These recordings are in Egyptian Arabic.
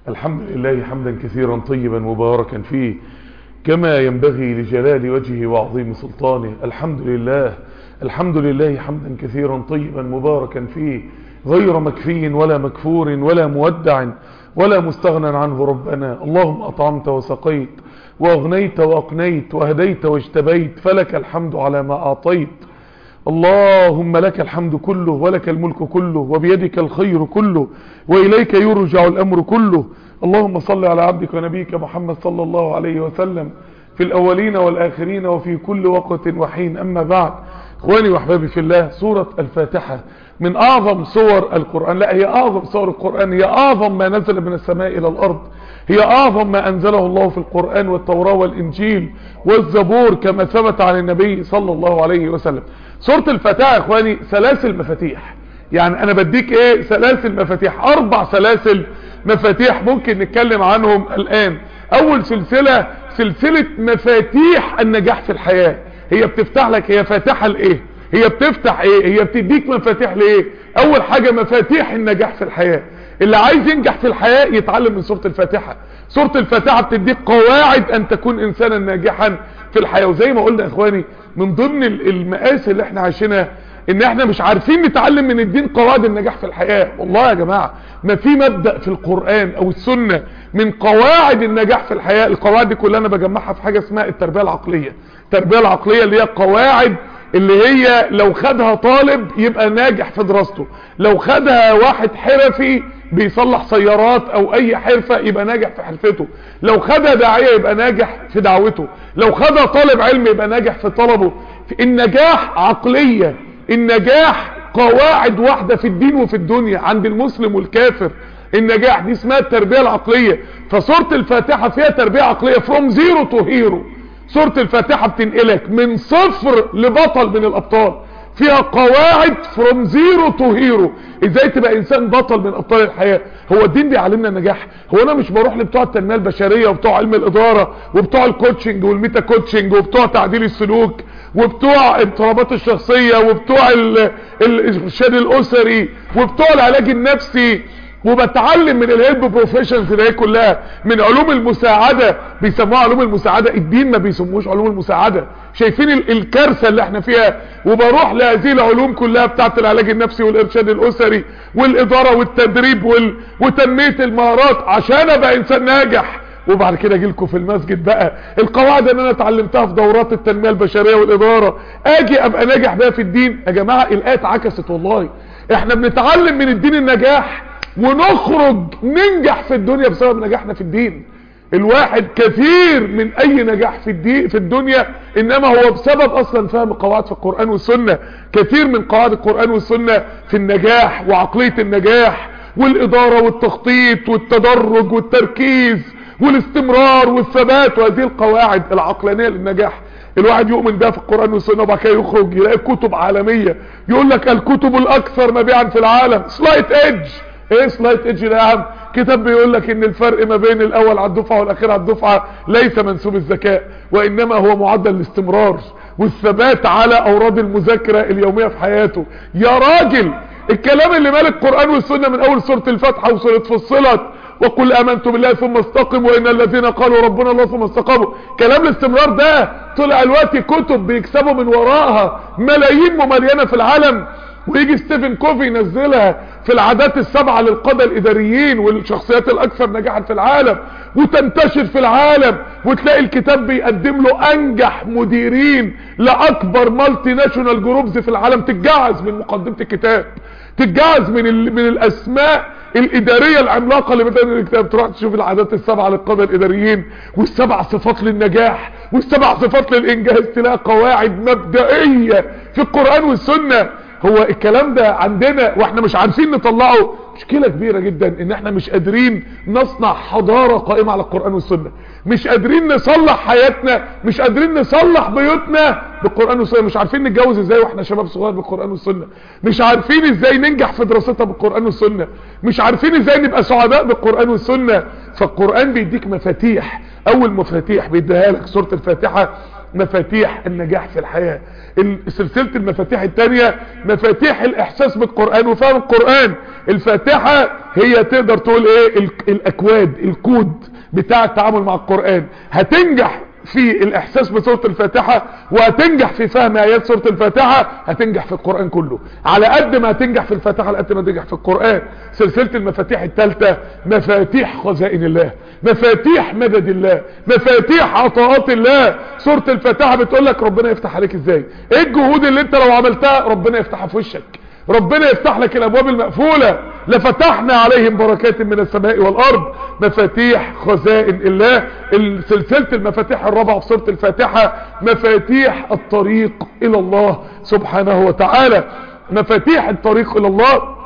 الحمد لله حمدا كثيرا طيبا مباركا فيه كما ينبغي لجلال وجهه وعظيم سلطانه الحمد لله الحمد لله حمدا كثيرا طيبا مباركا فيه غير مكفي ولا مكفور ولا مودع ولا مستغنى عنه ربنا اللهم أطعمت وسقيت وأغنيت وأقنيت وهديت واجتبيت فلك الحمد على ما أعطيت اللهم لك الحمد كله ولك الملك كله وبيدك الخير كله وإليك يرجع الأمر كله اللهم صل على عبدك ونبيك محمد صلى الله عليه وسلم في الأولين والآخرين وفي كل وقت وحين أما بعد اخواني واحبابي في الله سورة الفاتحة من أعظم صور القرآن لا هي أعظم صور القرآن هي أعظم ما نزل من السماء إلى الأرض هي أعظم ما أنزله الله في القرآن والتوراة والإنجيل والزبور كما ثبت عن النبي صلى الله عليه وسلم سورة الفاتحة يا اخواني سلاسل مفاتيح يعني انا بديك ايه سلاسل مفاتيح اربع سلاسل مفاتيح ممكن نتكلم عنهم الان اول سلسلة سلسلة مفاتيح النجاح في الحياة هي بتفتح لك هي فاتحة لايه هي بتفتح ايه هي بتديك مفاتيح لايه اول حاجة مفاتيح النجاح في الحياة اللي عايز ينجح في الحياة يتعلم من سورة الفاتحة سورة الفاتحة بتديك قواعد ان تكون انسانا ناجحا في الحياة وزي ما قلنا يا اخواني من ضمن المآسي اللي احنا عايشينها ان احنا مش عارفين نتعلم من الدين قواعد النجاح في الحياة والله يا جماعة ما في مبدأ في القرآن او السنة من قواعد النجاح في الحياة القواعد دي كلها انا بجمعها في حاجة اسمها التربية العقلية التربية العقلية اللي هي قواعد اللي هي لو خدها طالب يبقى ناجح في دراسته لو خدها واحد حرفي بيصلح سيارات او اي حرفة يبقى ناجح في حرفته لو خدها داعية يبقى ناجح في دعوته لو خدها طالب علم يبقى ناجح في طلبه النجاح عقلية النجاح قواعد واحدة في الدين وفي الدنيا عند المسلم والكافر النجاح دي اسمها التربية العقلية فسورة الفاتحة فيها تربية عقلية from zero to hero سورة الفاتحة بتنقلك من صفر لبطل من الابطال فيها قواعد from zero to hero ازاي تبقى انسان بطل من ابطال الحياة هو الدين بيعلمنا النجاح هو انا مش بروح لبتوع التنمية البشرية وبتوع علم الادارة وبتوع الكوتشنج والميتا كوتشنج وبتوع تعديل السلوك وبتوع اضطرابات الشخصية وبتوع الارشاد الاسري وبتوع العلاج النفسي وبتعلم من الهيلب بروفيشنز اللي هي كلها من علوم المساعدة بيسموها علوم المساعدة الدين ما بيسموش علوم المساعدة شايفين الكارثة اللي احنا فيها وبروح لهذه العلوم كلها بتاعت العلاج النفسي والارشاد الاسري والادارة والتدريب وال... وتنمية المهارات عشان ابقى انسان ناجح وبعد كده اجي لكم في المسجد بقى القواعد اللي انا اتعلمتها في دورات التنمية البشرية والادارة اجي ابقى ناجح بقى في الدين يا جماعة الايه اتعكست والله احنا بنتعلم من الدين النجاح ونخرج ننجح في الدنيا بسبب نجاحنا في الدين الواحد كثير من اي نجاح في الدين في الدنيا انما هو بسبب اصلا فهم قواعد في القرآن والسنة كثير من قواعد القرآن والسنة في النجاح وعقلية النجاح والادارة والتخطيط والتدرج والتركيز والاستمرار والثبات وهذه القواعد العقلانية للنجاح الواحد يؤمن بها في القرآن والسنة وبعد كده يخرج يلاقي كتب عالمية يقول لك الكتب الاكثر مبيعا في العالم سلايت ايدج ايه سلايت ايدج ده يا عم كتاب بيقول لك ان الفرق ما بين الاول على الدفعه والاخير على الدفعه ليس منسوب الذكاء وانما هو معدل الاستمرار والثبات على اوراد المذاكره اليوميه في حياته يا راجل الكلام اللي مال القران والسنه من اول سوره الفاتحه وسوره فصلت وقل امنت بالله ثم استقم وان الذين قالوا ربنا الله ثم استقاموا كلام الاستمرار ده طلع الوقت كتب بيكسبوا من وراها ملايين مملينه في العالم ويجي ستيفن كوفي ينزلها في العادات السبعة للقادة الاداريين والشخصيات الاكثر نجاحا في العالم وتنتشر في العالم وتلاقي الكتاب بيقدم له انجح مديرين لاكبر مالتي ناشونال جروبز في العالم تتجعز من مقدمة الكتاب تتجعز من ال... من الاسماء الادارية العملاقة اللي بدأنا الكتاب تروح تشوف العادات السبعة للقادة الاداريين والسبع صفات للنجاح والسبع صفات للانجاز تلاقي قواعد مبدئية في القرآن والسنة هو الكلام ده عندنا واحنا مش عارفين نطلعه مشكلة كبيرة جدا ان احنا مش قادرين نصنع حضارة قائمة على القرآن والسنة مش قادرين نصلح حياتنا مش قادرين نصلح بيوتنا بالقرآن والسنة مش عارفين نتجوز ازاي واحنا شباب صغير بالقرآن والسنة مش عارفين ازاي ننجح في دراستها بالقرآن والسنة مش عارفين ازاي نبقى سعداء بالقرآن والسنة فالقرآن بيديك مفاتيح اول مفاتيح بيديها لك سورة الفاتحة مفاتيح النجاح في الحياة سلسلة المفاتيح التانية مفاتيح الاحساس بالقرآن وفهم القرآن الفاتحة هي تقدر تقول ايه ال- الاكواد الكود بتاع التعامل مع القرآن هتنجح في الاحساس بسورة الفاتحة وهتنجح في فهم ايات سورة الفاتحة هتنجح في القرآن كله على قد ما هتنجح في الفاتحة على قد ما تنجح في القرآن سلسلة المفاتيح الثالثة مفاتيح خزائن الله مفاتيح مدد الله مفاتيح عطاءات الله سورة الفاتحة بتقول لك ربنا يفتح عليك ازاي ايه الجهود اللي انت لو عملتها ربنا يفتحها في وشك ربنا يفتح لك الابواب المقفولة لفتحنا عليهم بركات من السماء والارض مفاتيح خزائن الله سلسلة المفاتيح الرابعة في سورة الفاتحة مفاتيح الطريق الى الله سبحانه وتعالى مفاتيح الطريق الى الله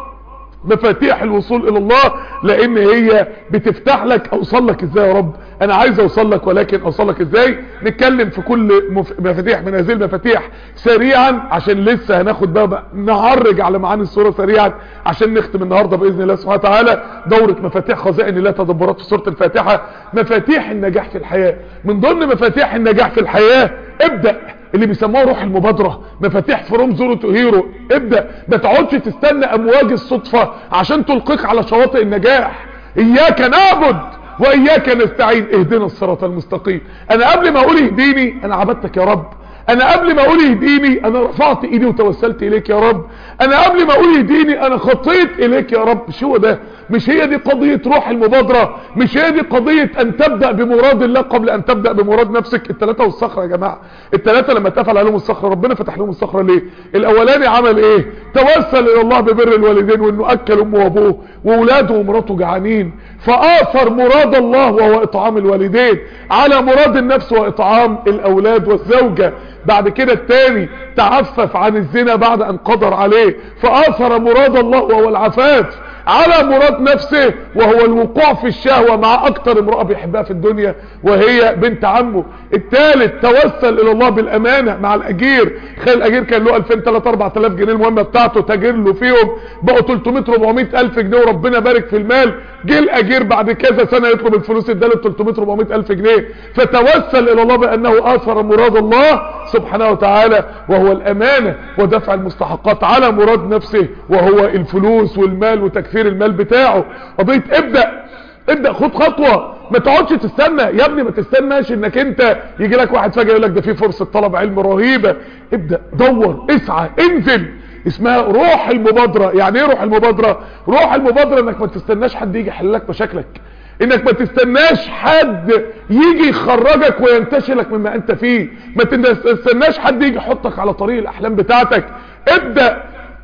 مفاتيح الوصول الى الله لان هي بتفتح لك اوصل لك ازاي يا رب انا عايز اوصل لك ولكن اوصل لك ازاي نتكلم في كل مف... مفاتيح من هذه المفاتيح سريعا عشان لسه هناخد بقى, بقى نعرج على معاني الصورة سريعا عشان نختم النهاردة باذن الله سبحانه وتعالى دورة مفاتيح خزائن الله تدبرات في سورة الفاتحة مفاتيح النجاح في الحياة من ضمن مفاتيح النجاح في الحياة ابدأ اللي بيسموها روح المبادرة مفاتيح فروم زيرو تو هيرو ابدأ ما تقعدش تستنى امواج الصدفة عشان تلقيك على شواطئ النجاح اياك نعبد واياك نستعين اهدنا الصراط المستقيم انا قبل ما اقول اهديني انا عبدتك يا رب انا قبل ما اقول اهديني انا رفعت ايدي وتوسلت اليك يا رب انا قبل ما اقول اهديني انا خطيت اليك يا رب مش هو ده مش هي دي قضية روح المبادرة مش هي دي قضية ان تبدأ بمراد الله قبل ان تبدأ بمراد نفسك التلاتة والصخرة يا جماعة التلاتة لما اتقفل عليهم الصخرة ربنا فتح لهم الصخرة ليه الاولاني عمل ايه توسل الى الله ببر الوالدين وانه اكل امه وابوه واولاده ومراته جعانين فاثر مراد الله وهو اطعام الوالدين على مراد النفس واطعام الاولاد والزوجة بعد كده التاني تعفف عن الزنا بعد ان قدر عليه فاثر مراد الله وهو العفاف على مراد نفسه وهو الوقوع في الشهوة مع اكتر امرأة بيحبها في الدنيا وهي بنت عمه الثالث توسل الى الله بالامانة مع الاجير خلال الاجير كان له 2000 3 4000 جنيه المهمة بتاعته تاجر له فيهم بقوا 300 400 الف جنيه وربنا بارك في المال جه الاجير بعد كذا سنة يطلب الفلوس اداله 300 400 الف جنيه فتوسل الى الله بانه اثر مراد الله سبحانه وتعالى وهو الامانة ودفع المستحقات على مراد نفسه وهو الفلوس والمال وتكثير المال بتاعه قضية ابدأ ابدأ خد خطوة ما تقعدش تستنى يا ابني ما تستناش انك انت يجي لك واحد فجأة يقول لك ده في فرصة طلب علم رهيبة ابدأ دور اسعى انزل اسمها روح المبادرة يعني ايه روح المبادرة روح المبادرة انك ما تستناش حد يجي يحل لك مشاكلك انك ما تستناش حد يجي يخرجك وينتشلك مما انت فيه ما تستناش حد يجي يحطك على طريق الاحلام بتاعتك ابدأ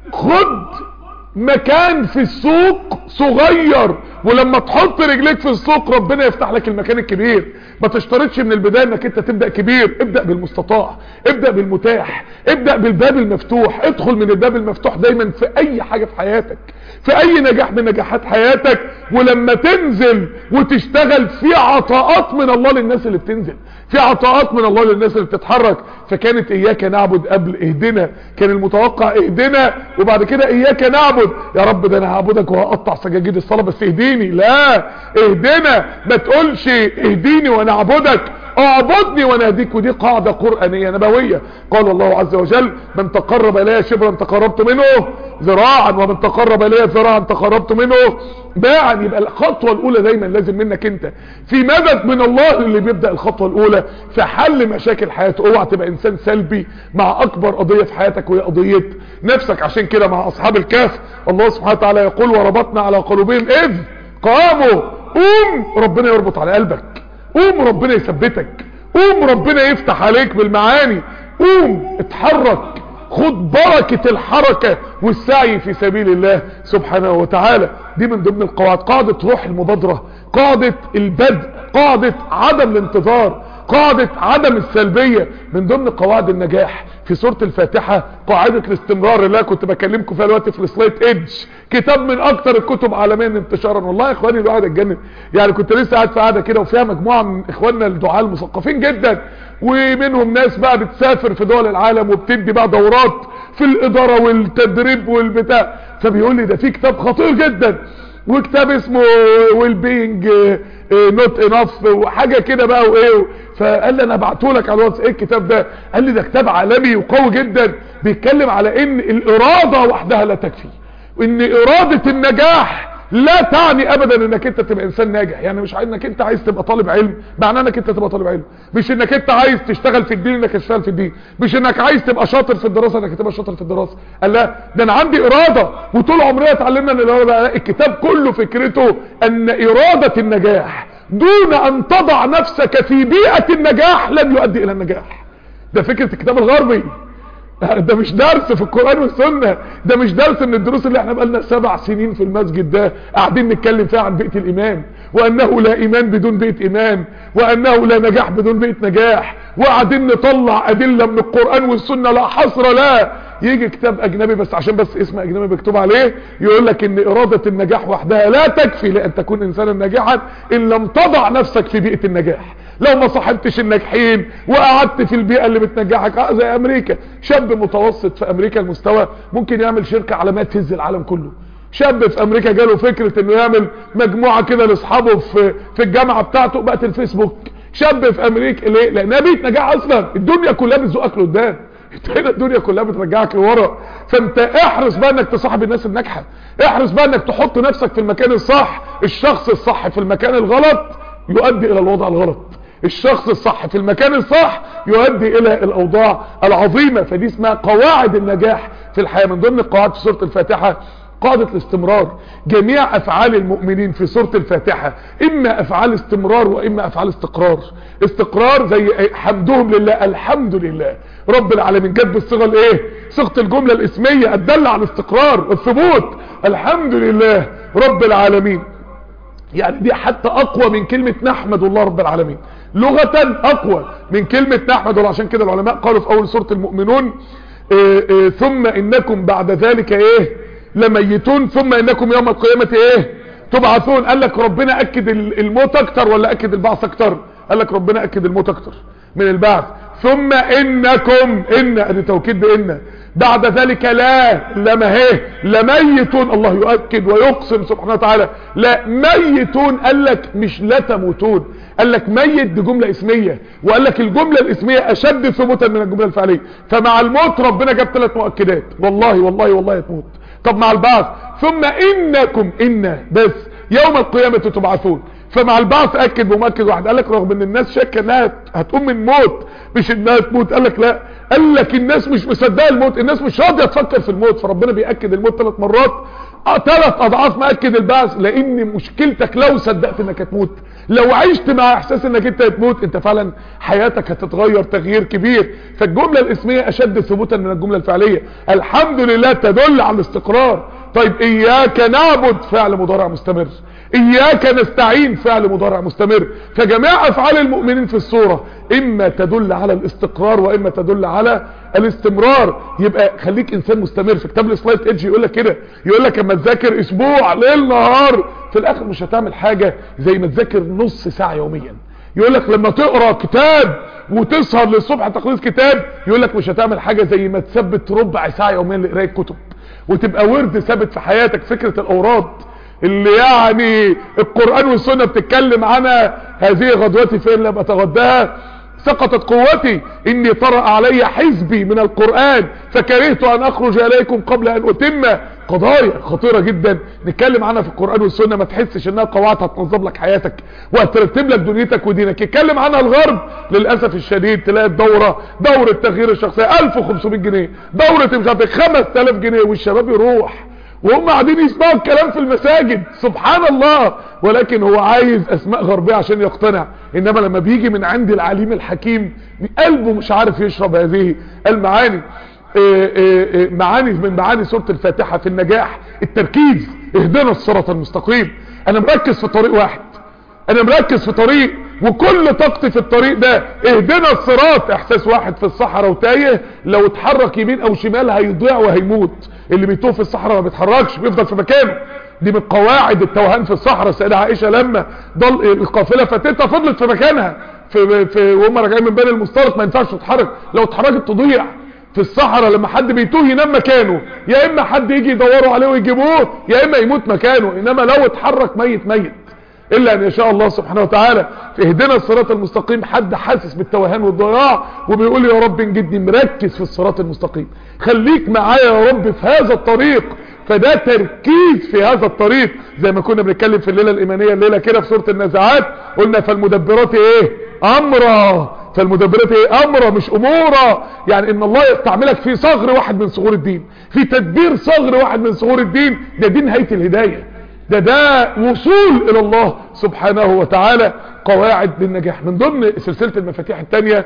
خد مكان في السوق صغير ولما تحط رجليك في السوق ربنا يفتح لك المكان الكبير ما تشترطش من البداية انك انت تبدأ كبير ابدأ بالمستطاع ابدأ بالمتاح ابدأ بالباب المفتوح ادخل من الباب المفتوح دايما في اي حاجة في حياتك في اي نجاح من نجاحات حياتك ولما تنزل وتشتغل في عطاءات من الله للناس اللي بتنزل في عطاءات من الله للناس اللي بتتحرك فكانت اياك نعبد قبل اهدنا كان المتوقع اهدنا وبعد كده اياك نعبد يا رب ده انا هعبدك وهقطع سجاجيد الصلاة بس اهديني لا اهدنا ما تقولش اهديني وانا اعبدك اعبدني وانا اهديك ودي قاعدة قرآنية نبوية قال الله عز وجل من تقرب الي شبرا تقربت منه ذراعا ومن تقرب الي ذراعا تقربت منه باعا يبقى الخطوة الاولى دايما لازم منك انت في مدد من الله اللي بيبدأ الخطوة الاولى في حل مشاكل حياته اوعى تبقى انسان سلبي مع اكبر قضية في حياتك وهي قضية نفسك عشان كده مع اصحاب الكهف الله سبحانه وتعالى يقول وربطنا على قلوبهم اذ قاموا قوم ربنا يربط على قلبك قوم ربنا يثبتك قوم ربنا يفتح عليك بالمعاني قوم اتحرك خد بركة الحركة والسعي في سبيل الله سبحانه وتعالى دي من ضمن القواعد قاعدة روح المبادرة قاعدة البدء قاعدة عدم الانتظار قاعدة عدم السلبية من ضمن قواعد النجاح في سورة الفاتحة قاعدة الاستمرار اللي كنت بكلمكم فيها الوقت في السلايت ايدج كتاب من اكتر الكتب عالميا انتشارا والله يا اخواني الواحد اتجنن يعني كنت لسه قاعد في قاعده كده وفيها مجموعه من اخواننا الدعاة المثقفين جدا ومنهم ناس بقى بتسافر في دول العالم وبتدي بقى دورات في الاداره والتدريب والبتاع فبيقول لي ده في كتاب خطير جدا وكتاب اسمه ويل بينج نوت انف وحاجه كده بقى وايه فقال لي انا ابعته لك على الواتس ايه الكتاب ده قال لي ده كتاب عالمي وقوي جدا بيتكلم على ان الاراده وحدها لا تكفي وان اراده النجاح لا تعني ابدا انك انت تبقى انسان ناجح يعني مش انك انت عايز تبقى طالب علم معناه انك انت تبقى طالب علم مش انك انت عايز تشتغل في الدين انك تشتغل في الدين مش انك عايز تبقى شاطر في الدراسه انك تبقى شاطر في الدراسه قال لا ده انا عندي اراده وطول عمرنا اتعلمنا ان الاراده الكتاب كله فكرته ان اراده النجاح دون ان تضع نفسك في بيئه النجاح لن يؤدي الى النجاح ده فكره الكتاب الغربي ده مش درس في القرآن والسنة ده مش درس من الدروس اللي احنا بقالنا سبع سنين في المسجد ده قاعدين نتكلم فيها عن بيئة الإيمان وأنه لا إيمان بدون بيئة إيمان وأنه لا نجاح بدون بيئة نجاح وقاعدين نطلع أدلة من القرآن والسنة لا حصر لا يجي كتاب أجنبي بس عشان بس اسم أجنبي مكتوب عليه يقول لك إن إرادة النجاح وحدها لا تكفي لأن تكون إنسانا ناجحا إن لم تضع نفسك في بيئة النجاح لو ما صاحبتش الناجحين وقعدت في البيئة اللي بتنجحك زي امريكا شاب متوسط في امريكا المستوى ممكن يعمل شركة على ما تهز العالم كله شاب في امريكا جاله فكرة انه يعمل مجموعة كده لاصحابه في في الجامعة بتاعته بقت الفيسبوك شاب في امريكا ليه لانها بيئة نجاح اصلا الدنيا كلها بتزقك لقدام هنا الدنيا كلها بترجعك لورا فانت احرص بقى انك تصاحب الناس الناجحه احرص بقى انك تحط نفسك في المكان الصح الشخص الصح في المكان الغلط يؤدي الى الوضع الغلط الشخص الصح في المكان الصح يؤدي الى الاوضاع العظيمة فدي اسمها قواعد النجاح في الحياة من ضمن القواعد في سورة الفاتحة قاعدة الاستمرار جميع افعال المؤمنين في سورة الفاتحة اما افعال استمرار واما افعال استقرار استقرار زي حمدهم لله الحمد لله رب العالمين جت بالصيغه الايه صيغه الجمله الاسميه الداله على الاستقرار والثبوت الحمد لله رب العالمين يعني دي حتى اقوى من كلمة نحمد الله رب العالمين لغة اقوى من كلمة نحمد الله عشان كده العلماء قالوا في اول سورة المؤمنون إيه إيه ثم انكم بعد ذلك ايه لميتون ثم انكم يوم القيامة ايه تبعثون قال لك ربنا اكد الموت اكتر ولا اكد البعث اكتر قال لك ربنا اكد الموت اكتر من البعث ثم انكم ان ادي توكيد بان بعد ذلك لا لما هي لميتون الله يؤكد ويقسم سبحانه وتعالى لا ميتون قال لك مش لا تموتون قال لك ميت دي جملة اسمية وقال لك الجملة الاسمية اشد ثبوتا من الجملة الفعلية فمع الموت ربنا جاب ثلاث مؤكدات والله والله والله تموت طب مع البعث ثم انكم ان بس يوم القيامة تبعثون فمع البعث اكد ومؤكد واحد قال لك رغم ان الناس شاكه انها هتقوم من موت مش انها تموت قال لك لا قال لك الناس مش مصدقه الموت الناس مش راضيه تفكر في الموت فربنا بياكد الموت ثلاث مرات ثلاث اضعاف ما اكد البعث لان مشكلتك لو صدقت انك هتموت لو عشت مع احساس انك انت هتموت انت فعلا حياتك هتتغير تغيير كبير فالجمله الاسميه اشد ثبوتا من الجمله الفعليه الحمد لله تدل على الاستقرار طيب اياك نعبد فعل مضارع مستمر اياك نستعين فعل مضارع مستمر فجميع افعال المؤمنين في الصورة اما تدل على الاستقرار واما تدل على الاستمرار يبقى خليك انسان مستمر في كتاب السلايد ايدج يقول لك كده يقول لك اما تذاكر اسبوع ليل نهار في الاخر مش هتعمل حاجة زي ما تذاكر نص ساعة يوميا يقول لك لما تقرا كتاب وتسهر للصبح تخلص كتاب يقول لك مش هتعمل حاجة زي ما تثبت ربع ساعة يوميا لقرايه كتب وتبقى ورد ثابت في حياتك فكرة الاوراد اللي يعني القرآن والسنة بتتكلم عنها هذه غدوتي فين لم اتغداها سقطت قوتي اني طرأ علي حزبي من القرآن فكرهت ان اخرج اليكم قبل ان اتم قضايا خطيرة جدا نتكلم عنها في القرآن والسنة ما تحسش انها قواعد هتنظم لك حياتك وهترتب لك دنيتك ودينك يتكلم عنها الغرب للأسف الشديد تلاقي الدورة دورة تغيير الشخصية 1500 جنيه دورة مش عارف 5000 جنيه والشباب يروح وهم قاعدين يسمعوا الكلام في المساجد سبحان الله ولكن هو عايز اسماء غربية عشان يقتنع انما لما بيجي من عند العليم الحكيم قلبه مش عارف يشرب هذه المعاني إيه إيه معاني من معاني سورة الفاتحة في النجاح التركيز اهدنا الصراط المستقيم انا مركز في طريق واحد انا مركز في طريق وكل طاقتي في الطريق ده اهدنا الصراط احساس واحد في الصحراء وتايه لو اتحرك يمين او شمال هيضيع وهيموت اللي بيتوه في الصحراء ما بيتحركش بيفضل في مكانه دي من قواعد التوهان في الصحراء السيدة عائشة لما ضل القافلة فاتتها فضلت في مكانها في, في وهم راجعين من بني المسترق ما ينفعش تتحرك لو اتحركت تضيع في الصحراء لما حد بيتوه ينام مكانه يا اما حد يجي يدوروا عليه ويجيبوه يا اما يموت مكانه انما لو اتحرك ميت ميت الا ان يشاء الله سبحانه وتعالى اهدنا الصراط المستقيم حد حاسس بالتوهان والضياع وبيقول يا رب انجدني مركز في الصراط المستقيم خليك معايا يا رب في هذا الطريق فده تركيز في هذا الطريق زي ما كنا بنتكلم في الليلة الايمانية الليلة كده في سورة النزعات قلنا فالمدبرات ايه امرا فالمدبرات ايه امرا مش امورا يعني ان الله يستعملك في صغر واحد من صغور الدين في تدبير صغر واحد من صغور الدين ده دي نهاية الهداية ده ده وصول الى الله سبحانه وتعالى قواعد للنجاح من ضمن سلسلة المفاتيح التانية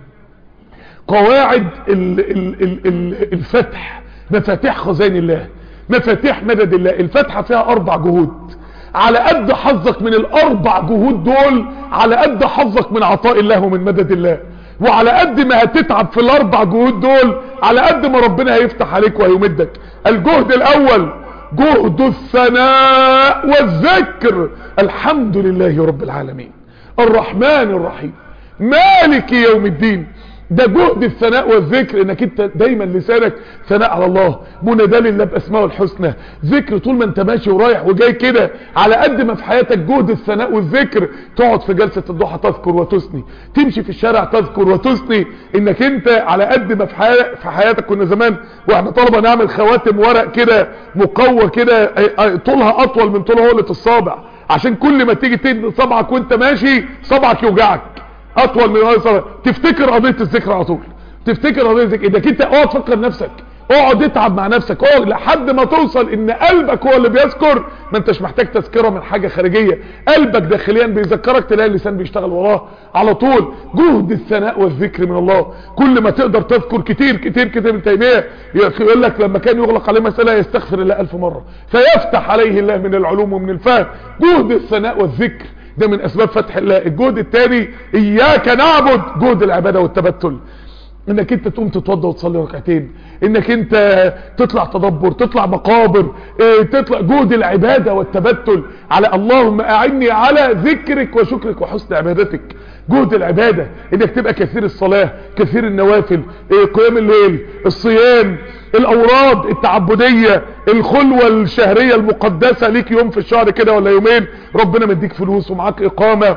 قواعد ال ال ال ال الفتح مفاتيح خزائن الله مفاتيح مدد الله الفتحة فيها اربع جهود على قد حظك من الاربع جهود دول على قد حظك من عطاء الله ومن مدد الله وعلى قد ما هتتعب في الاربع جهود دول على قد ما ربنا هيفتح عليك وهيمدك الجهد الاول جهد الثناء والذكر الحمد لله رب العالمين الرحمن الرحيم مالك يوم الدين ده جهد الثناء والذكر انك انت دايما لسانك ثناء على الله منادى لله باسمائه الحسنى ذكر طول ما انت ماشي ورايح وجاي كده على قد ما في حياتك جهد الثناء والذكر تقعد في جلسة الضحى تذكر وتثني تمشي في الشارع تذكر وتثني انك انت على قد ما في, حي... في حياتك كنا زمان واحنا طلبة نعمل خواتم ورق كده مقوى كده طولها اطول من طول عقلة الصابع عشان كل ما تيجي تدي صبعك وانت ماشي صبعك يوجعك اطول من الصلاه تفتكر قضيه الذكر على طول تفتكر قضيه الذكر انك انت اقعد فكر نفسك اقعد اتعب مع نفسك اقعد لحد ما توصل ان قلبك هو اللي بيذكر ما انتش محتاج تذكره من حاجه خارجيه قلبك داخليا بيذكرك تلاقي اللسان بيشتغل وراه على طول جهد الثناء والذكر من الله كل ما تقدر تذكر كتير كتير كتير من تيميه يقول لك لما كان يغلق عليه مساله يستغفر الله ألف مره فيفتح عليه الله من العلوم ومن الفهم جهد الثناء والذكر ده من اسباب فتح الله الجهد الثاني اياك نعبد جهد العبادة والتبتل انك انت تقوم تتوضى وتصلي ركعتين انك انت تطلع تدبر تطلع مقابر اه تطلع جهد العبادة والتبتل على اللهم اعني على ذكرك وشكرك وحسن عبادتك جهد العبادة انك تبقى كثير الصلاة كثير النوافل اه قيام الليل الصيام الاوراد التعبدية الخلوة الشهرية المقدسة ليك يوم في الشهر كده ولا يومين ربنا مديك فلوس ومعاك اقامة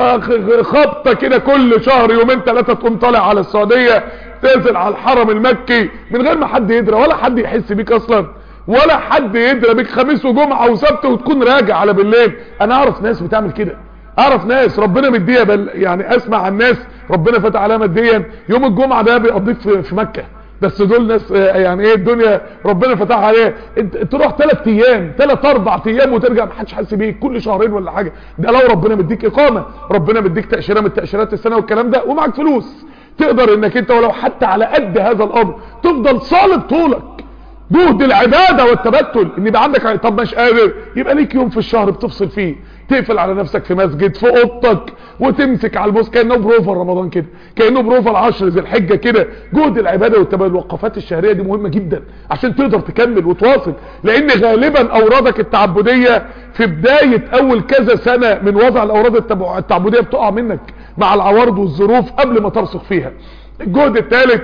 خبطة كده كل شهر يومين ثلاثة تقوم طالع على السعودية تنزل على الحرم المكي من غير ما حد يدرى ولا حد يحس بيك اصلا ولا حد يدرى بيك خميس وجمعة وسبت وتكون راجع على بالليل انا اعرف ناس بتعمل كده اعرف ناس ربنا مديها بل يعني اسمع عن ناس ربنا فتح عليها ماديا يوم الجمعة ده بيقضيه في مكة بس دول ناس يعني ايه الدنيا ربنا فتح عليها انت تروح ثلاث ايام ثلاث اربع ايام وترجع ما حدش حاسس بيك كل شهرين ولا حاجه ده لو ربنا مديك اقامه ربنا مديك تاشيره من تاشيرات السنه والكلام ده ومعاك فلوس تقدر انك انت ولو حتى على قد هذا الامر تفضل صالب طولك جهد العباده والتبتل ان يبقى عندك طب مش قادر يبقى ليك يوم في الشهر بتفصل فيه تقفل على نفسك في مسجد في اوضتك وتمسك على البوس كانه بروفا رمضان كده كانه بروفا العشر ذي الحجه كده جهد العباده والتبادل الوقفات الشهريه دي مهمه جدا عشان تقدر تكمل وتواصل لان غالبا اورادك التعبديه في بدايه اول كذا سنه من وضع الاوراد التعبديه بتقع منك مع العوارض والظروف قبل ما ترسخ فيها الجهد الثالث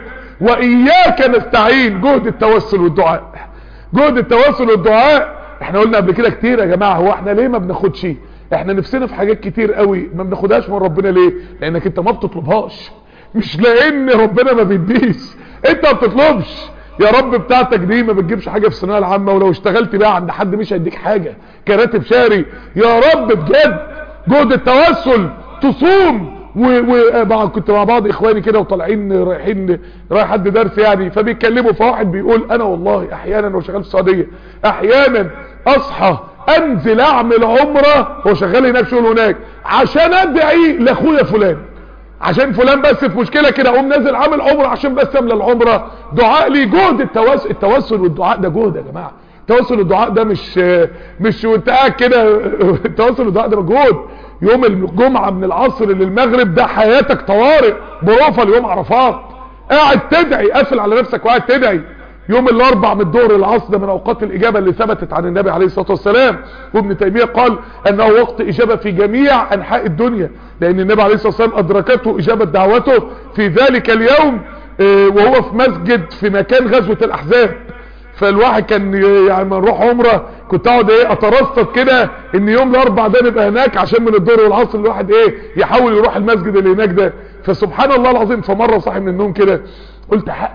واياك نستعين جهد التوسل والدعاء جهد التوسل والدعاء احنا قلنا قبل كده كتير يا جماعه هو احنا ليه ما بناخدش احنا نفسنا في حاجات كتير قوي ما بناخدهاش من ربنا ليه لانك انت ما بتطلبهاش مش لان ربنا ما بيديش انت ما بتطلبش يا رب بتاعتك دي ما بتجيبش حاجه في الثانويه العامه ولو اشتغلت بقى عند حد مش هيديك حاجه كراتب شهري يا رب بجد جهد التوسل تصوم و كنت مع بعض اخواني كده وطالعين رايحين رايح حد درس يعني فبيتكلموا فواحد بيقول انا والله احيانا وشغال في السعوديه احيانا اصحى انزل اعمل عمره هو شغال هناك شغل هناك عشان ادعي لاخويا فلان عشان فلان بس في مشكله كده اقوم نازل عامل عمره عشان بس املى العمره دعاء لي جهد التوسل التوسل والدعاء ده جهد يا جماعه التوسل والدعاء ده مش مش وانت قاعد كده التوسل والدعاء ده مجهود يوم الجمعة من العصر للمغرب ده حياتك طوارئ بروفة ليوم عرفات قاعد تدعي قافل على نفسك وقاعد تدعي يوم الاربع من الظهر العصر من اوقات الاجابة اللي ثبتت عن النبي عليه الصلاة والسلام وابن تيمية قال انه وقت اجابة في جميع انحاء الدنيا لان النبي عليه الصلاة والسلام ادركته اجابة دعوته في ذلك اليوم وهو في مسجد في مكان غزوة الاحزاب فالواحد كان يعني ما نروح عمره كنت اقعد ايه اترصد كده ان يوم الاربع ده نبقى هناك عشان من الظهر والعصر الواحد ايه يحاول يروح المسجد اللي هناك ده فسبحان الله العظيم فمره صاحي من النوم كده قلت حقه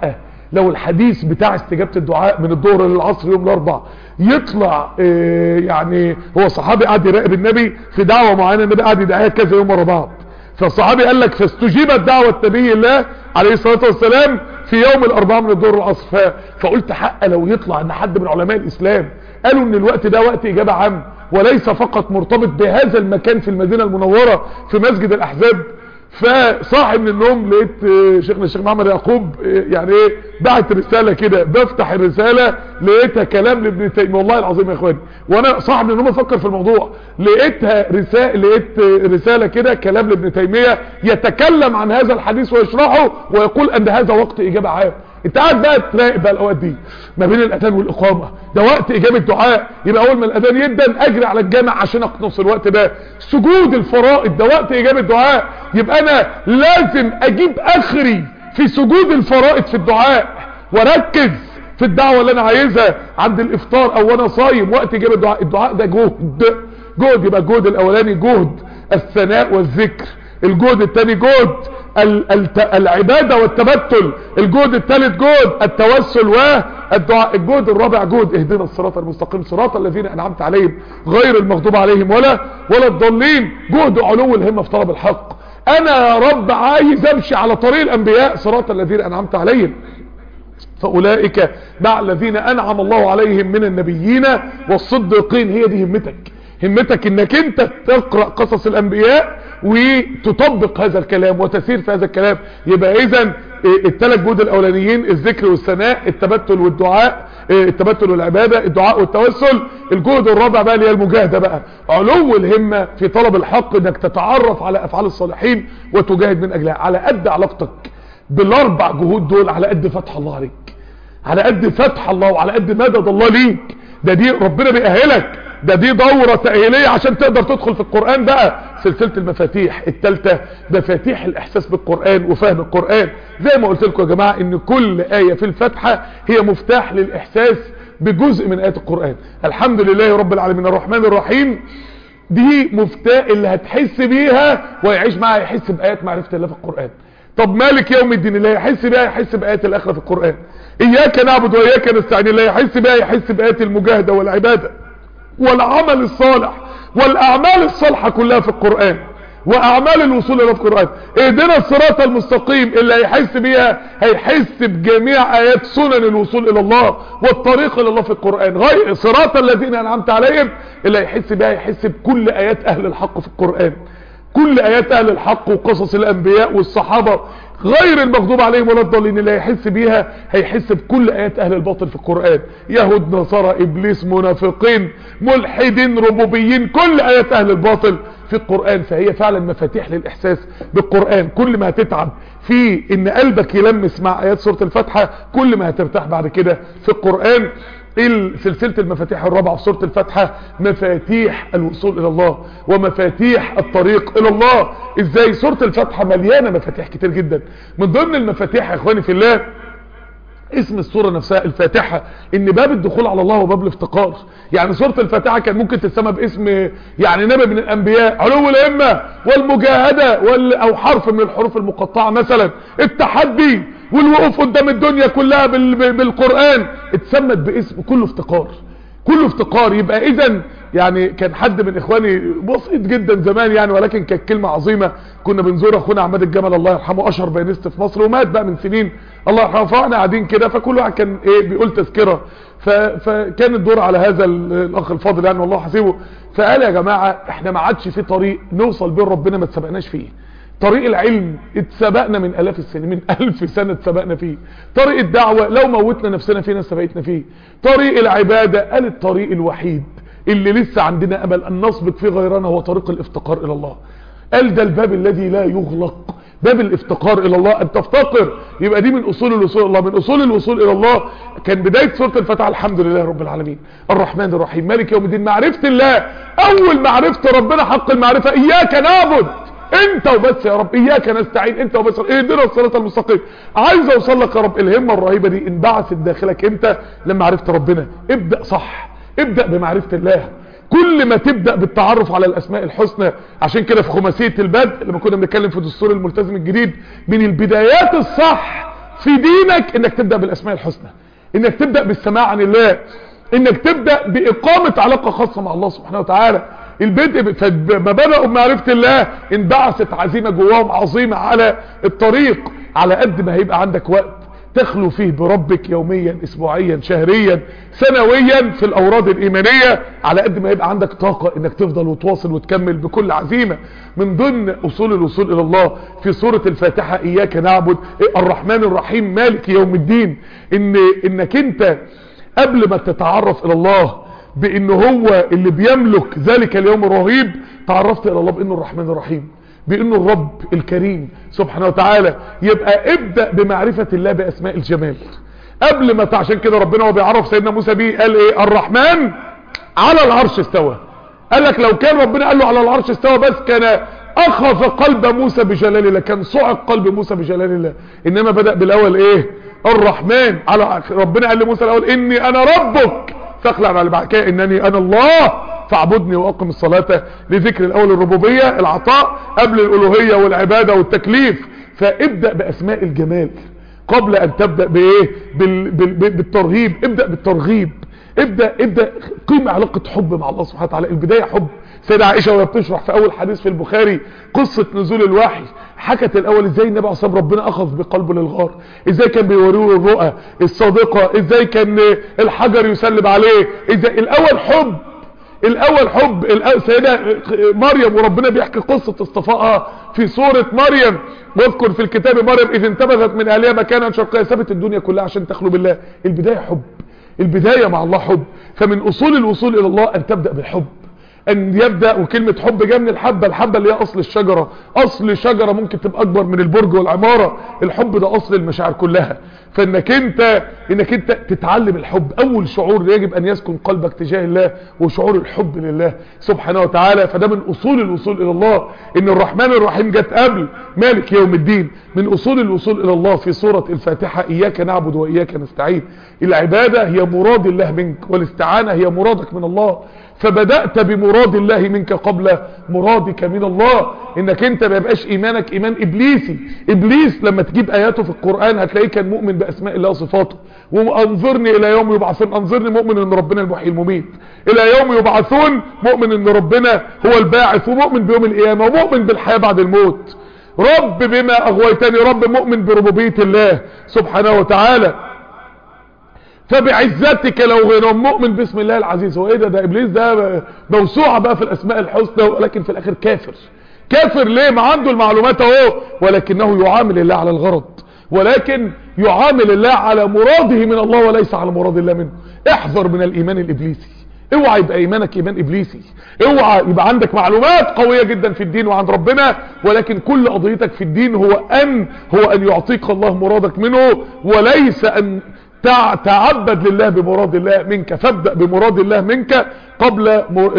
لو الحديث بتاع استجابة الدعاء من الظهر للعصر يوم الاربع يطلع اه يعني هو صحابي قاعد يراقب النبي في دعوة معينة النبي قاعد يدعيها كذا يوم ورا بعض فالصحابي قال لك فاستجيبت دعوة نبي الله عليه الصلاة والسلام في يوم الاربعاء من الظهر للعصر فقلت حق لو يطلع ان حد من علماء الاسلام قالوا ان الوقت ده وقت اجابة عام وليس فقط مرتبط بهذا المكان في المدينة المنورة في مسجد الاحزاب فصاحي من النوم لقيت شيخنا الشيخ محمد يعقوب يعني ايه بعت رساله كده بفتح الرساله لقيتها كلام لابن تيميه والله العظيم يا اخواني وانا صاحي من النوم افكر في الموضوع لقيتها رساله لقيت رساله كده كلام لابن تيميه يتكلم عن هذا الحديث ويشرحه ويقول ان هذا وقت اجابه عام انت قاعد بقى تراقب بقى الاوقات دي ما بين الاذان والاقامه ده وقت اجابه دعاء يبقى اول ما الاذان يدن اجري على الجامع عشان اقنص الوقت ده سجود الفرائض ده وقت اجابه دعاء يبقى انا لازم اجيب اخري في سجود الفرائض في الدعاء واركز في الدعوه اللي انا عايزها عند الافطار او وانا صايم وقت اجابه الدعاء الدعاء ده جهد جهد يبقى الجهد الاولاني جهد الثناء والذكر الجهد الثاني جهد العبادة والتبتل الجهد الثالث جهد التوسل والدعاء الجهد الرابع جهد اهدنا الصراط المستقيم صراط الذين انعمت عليهم غير المغضوب عليهم ولا ولا الضالين جهد علو الهمة في طلب الحق انا يا رب عايز امشي على طريق الانبياء صراط الذين انعمت عليهم فاولئك مع الذين انعم الله عليهم من النبيين والصديقين هي دي همتك همتك انك انت تقرأ قصص الانبياء وتطبق هذا الكلام وتسير في هذا الكلام يبقى اذا الثلاث جهود الاولانيين الذكر والثناء التبتل والدعاء التبتل والعبادة الدعاء والتوسل الجهد الرابع بقى اللي هي المجاهدة بقى علو الهمة في طلب الحق انك تتعرف على افعال الصالحين وتجاهد من اجلها على قد علاقتك بالاربع جهود دول على قد فتح الله عليك على قد فتح الله وعلى قد مدد الله ليك ده دي ربنا بيأهلك ده دي دورة تأهيلية عشان تقدر تدخل في القرآن بقى سلسلة المفاتيح التالتة مفاتيح الإحساس بالقرآن وفهم القرآن زي ما قلت لكم يا جماعة ان كل آية في الفتحة هي مفتاح للإحساس بجزء من آيات القرآن الحمد لله رب العالمين الرحمن الرحيم دي مفتاح اللي هتحس بيها ويعيش معها يحس بآيات معرفة الله في القرآن طب مالك يوم الدين اللي يحس بيها يحس بآيات الآخرة في القرآن إياك نعبد وإياك نستعين اللي يحس بيها يحس بآيات المجاهدة والعبادة والعمل الصالح والاعمال الصالحة كلها في القرآن واعمال الوصول الى القرآن اهدنا الصراط المستقيم اللي هيحس بيها هيحس بجميع ايات سنن الوصول الى الله والطريق الى الله في القرآن غير صراط الذين انعمت عليهم اللي هيحس بيها يحس بكل ايات اهل الحق في القرآن كل ايات اهل الحق وقصص الانبياء والصحابة غير المغضوب عليهم ولا الضالين اللي هيحس بيها هيحس بكل ايات اهل الباطل في القرآن يهود نصارى ابليس منافقين ملحدين ربوبيين كل ايات اهل الباطل في القرآن فهي فعلا مفاتيح للاحساس بالقرآن كل ما هتتعب في ان قلبك يلمس مع ايات سورة الفاتحة كل ما هترتاح بعد كده في القرآن سلسلة المفاتيح الرابعة في سورة الفاتحة مفاتيح الوصول الى الله ومفاتيح الطريق الى الله ازاي سورة الفاتحة مليانة مفاتيح كتير جدا من ضمن المفاتيح يا اخواني في الله اسم السورة نفسها الفاتحة ان باب الدخول على الله وباب الافتقار يعني سورة الفاتحة كان ممكن تسمى باسم يعني نبي من الانبياء علو الامة والمجاهدة وال او حرف من الحروف المقطعة مثلا التحدي والوقوف قدام الدنيا كلها بال... بالقرآن اتسمت باسم كله افتقار كله افتقار يبقى اذا يعني كان حد من اخواني بسيط جدا زمان يعني ولكن كانت كلمة عظيمة كنا بنزور اخونا عماد الجمل الله يرحمه اشهر بيانيست في مصر ومات بقى من سنين الله يرحمه فاحنا قاعدين كده فكل واحد كان ايه بيقول تذكرة ف... فكان الدور على هذا الاخ الفاضل يعني والله حسيبه فقال يا جماعة احنا ما عادش في طريق نوصل بين ربنا ما اتسبقناش فيه طريق العلم اتسبقنا من الاف السنين من الف سنة اتسبقنا فيه طريق الدعوة لو موتنا نفسنا فيه ناس سبقتنا فيه طريق العبادة قال الطريق الوحيد اللي لسه عندنا امل ان نسبق فيه غيرنا هو طريق الافتقار الى الله قال ده الباب الذي لا يغلق باب الافتقار الى الله ان تفتقر يبقى دي من اصول الوصول الى الله من اصول الوصول الى الله كان بداية سورة الفتح الحمد لله رب العالمين الرحمن الرحيم مالك يوم الدين معرفة الله اول معرفة ربنا حق المعرفة اياك نعبد انت وبس يا رب اياك نستعين انت وبس اهدنا الصراط المستقيم عايز اوصل لك يا رب الهمه الرهيبه دي انبعثت داخلك امتى لما عرفت ربنا ابدا صح ابدا بمعرفه الله كل ما تبدا بالتعرف على الاسماء الحسنى عشان كده في خماسيه البدء لما كنا بنتكلم في دستور الملتزم الجديد من البدايات الصح في دينك انك تبدأ بالاسماء الحسنى انك تبدأ بالسماع عن الله انك تبدأ باقامة علاقة خاصة مع الله سبحانه وتعالى البدء فما بدأوا بمعرفة الله انبعثت عزيمة جواهم عظيمة على الطريق على قد ما هيبقى عندك وقت تخلو فيه بربك يوميا اسبوعيا شهريا سنويا في الاوراد الايمانية على قد ما يبقى عندك طاقة انك تفضل وتواصل وتكمل بكل عزيمة من ضمن اصول الوصول الى الله في سورة الفاتحة اياك نعبد الرحمن الرحيم مالك يوم الدين ان انك انت قبل ما تتعرف الى الله بان هو اللي بيملك ذلك اليوم الرهيب تعرفت الى الله بانه الرحمن الرحيم بانه الرب الكريم سبحانه وتعالى يبقى ابدأ بمعرفة الله باسماء الجمال قبل ما عشان كده ربنا هو بيعرف سيدنا موسى بيه قال ايه الرحمن على العرش استوى قال لك لو كان ربنا قال له على العرش استوى بس كان اخذ قلب موسى بجلال الله كان صعق قلب موسى بجلال الله انما بدأ بالاول ايه الرحمن على ربنا قال لموسى الاول اني انا ربك فاخلع على بعد كده انني انا الله فاعبدني واقم الصلاة لذكر الاول الربوبية العطاء قبل الالوهية والعبادة والتكليف فابدأ باسماء الجمال قبل ان تبدأ بايه بال بال بالترهيب ابدأ بالترغيب ابدأ ابدأ قيم علاقة حب مع الله سبحانه وتعالى البداية حب سيدة عائشة وهي بتشرح في اول حديث في البخاري قصة نزول الوحي حكت الاول ازاي النبي عليه ربنا اخذ بقلبه للغار ازاي كان بيوريه الرؤى الصادقة ازاي كان الحجر يسلم عليه ازاي الاول حب الاول حب الأول سيدة مريم وربنا بيحكي قصة اصطفائها في سورة مريم واذكر في الكتاب مريم اذ انتبذت من اهلها مكانا شرقيا سابت الدنيا كلها عشان تخلو بالله البداية حب البداية مع الله حب فمن اصول الوصول الى الله ان تبدأ بالحب ان يبدأ وكلمة حب جايه من الحبة الحبة اللي هي اصل الشجرة اصل شجرة ممكن تبقى اكبر من البرج والعمارة الحب ده اصل المشاعر كلها فانك انت انك انت تتعلم الحب اول شعور يجب ان يسكن قلبك تجاه الله وشعور الحب لله سبحانه وتعالى فده من اصول الوصول الى الله ان الرحمن الرحيم جت قبل مالك يوم الدين من اصول الوصول الى الله في سورة الفاتحة اياك نعبد واياك نستعين العبادة هي مراد الله منك والاستعانة هي مرادك من الله فبدأت بمراد الله منك قبل مرادك من الله انك انت ما يبقاش ايمانك ايمان ابليسي ابليس لما تجيب اياته في القرآن هتلاقيه كان مؤمن باسماء الله وصفاته وانظرني الى يوم يبعثون انظرني مؤمن ان ربنا المحيي المميت الى يوم يبعثون مؤمن ان ربنا هو الباعث ومؤمن بيوم القيامة ومؤمن بالحياة بعد الموت رب بما اغويتني رب مؤمن بربوبية الله سبحانه وتعالى فبعزتك لو غير مؤمن باسم الله العزيز هو ايه ده ده ابليس ده موسوعة بقى في الاسماء الحسنى ولكن في الاخر كافر كافر ليه ما عنده المعلومات اهو ولكنه يعامل الله على الغرض ولكن يعامل الله على مراده من الله وليس على مراد الله منه احذر من الايمان الابليسي اوعى يبقى ايمانك ايمان ابليسي اوعى يبقى عندك معلومات قوية جدا في الدين وعند ربنا ولكن كل قضيتك في الدين هو ان هو ان يعطيك الله مرادك منه وليس ان تعبد لله بمراد الله منك فابدأ بمراد الله منك قبل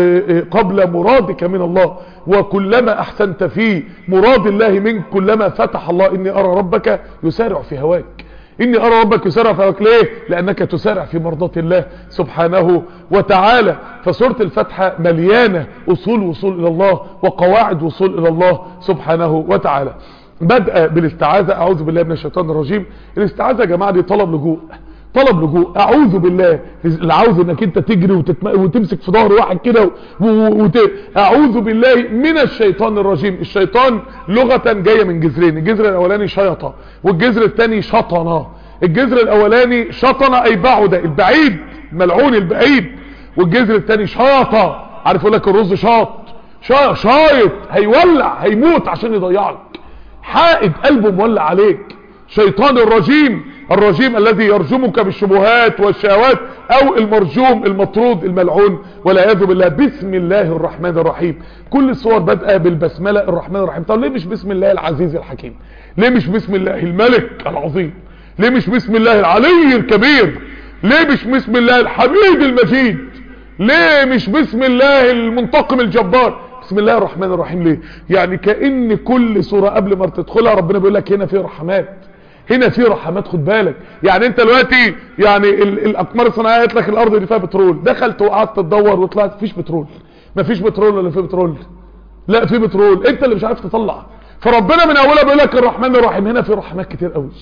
قبل مرادك من الله وكلما احسنت في مراد الله منك كلما فتح الله اني ارى ربك يسارع في هواك اني ارى ربك يسارع في هواك ليه لانك تسارع في مرضاة الله سبحانه وتعالى فسورة الفتحة مليانة اصول وصول الى الله وقواعد وصول الى الله سبحانه وتعالى بدأ بالاستعاذة اعوذ بالله من الشيطان الرجيم الاستعاذة يا جماعة دي طلب لجوء طلب لجوء اعوذ بالله اللي عاوز انك انت تجري وتتم... وتمسك في ظهر واحد كده و... وت... اعوذ بالله من الشيطان الرجيم الشيطان لغة جاية من جذرين الجذر الاولاني شيطة والجذر الثاني شطنة الجذر الاولاني شطنة اي بعد البعيد ملعون البعيد والجذر الثاني شاطة عارف يقول لك الرز شاط شا... شايط هيولع هيموت عشان يضيعك حائد قلبه مولع عليك شيطان الرجيم الرجيم الذي يرجمك بالشبهات والشهوات او المرجوم المطرود الملعون والعياذ بالله بسم الله الرحمن الرحيم كل الصور بادئه بالبسمله الرحمن الرحيم طب ليه مش بسم الله العزيز الحكيم ليه مش بسم الله الملك العظيم ليه مش بسم الله العلي الكبير ليه مش بسم الله الحميد المجيد ليه مش بسم الله المنتقم الجبار بسم الله الرحمن الرحيم ليه يعني كأن كل سورة قبل ما تدخلها ربنا بيقول لك هنا في رحمات هنا في رحمات خد بالك يعني انت دلوقتي يعني الاقمار الصناعيه قالت لك الارض دي فيها بترول دخلت وقعدت تدور وطلعت مفيش بترول مفيش بترول ولا في بترول لا في بترول انت اللي مش عارف تطلع فربنا من اولها بيقول لك الرحمن الرحيم هنا في رحمات كتير قوي